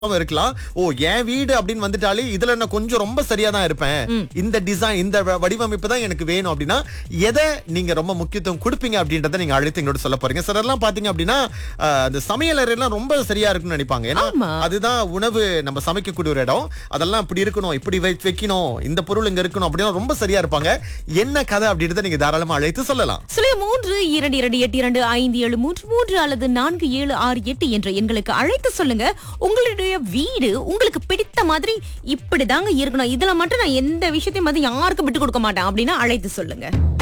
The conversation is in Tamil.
இருக்கலாம் ஓ என் வீடு அப்படின்னு வந்துட்டாலே இதுல நான் கொஞ்சம் ரொம்ப சரியா தான் இருப்பேன் இந்த டிசைன் இந்த வ- வடிவமைப்பு தான் எனக்கு வேணும் அப்படின்னா எதை நீங்க ரொம்ப முக்கியத்துவம் கொடுப்பீங்க அப்படின்றத நீங்க அழைத்து எங்களோட சொல்ல போறீங்க சிலர்லாம் பாத்தீங்க அப்படின்னா அஹ், அந்த சமையல் அறையெல்லாம் ரொம்ப சரியா இருக்கும்னு நினைப்பாங்க ஏன்னா ஆமா. அதுதான் உணவு நம்ம சமைக்கக்கூடிய ஒரு இடம் அதெல்லாம் இப்படி இருக்கணும் இப்படி வை- வைக்கணும் இந்த பொருள் இங்க இருக்கணும் அப்படின்னா ரொம்ப சரியா இருப்பாங்க என்ன கதை அப்படின்றத நீங்க தாராளமா அழைத்து சொல்லலாம் சுழிய மூன்று இரண்டு இரண்டு எட்டு இரண்டு ஐந்து ஏழு மூன்று மூன்று அல்லது நான்கு ஏழு ஆறு எட்டு என்ற எண்களுக்கு அழைத்து சொல்லுங்க உங்களுடைய வீடு உங்களுக்கு பிடித்த மாதிரி இப்படிதாங்க இருக்கணும் இதுல மட்டும் நான் எந்த விஷயத்தையும் வந்து யாருக்கும் விட்டு கொடுக்க மாட்டேன் அப்படின்னா அழைத்து சொல்லுங்க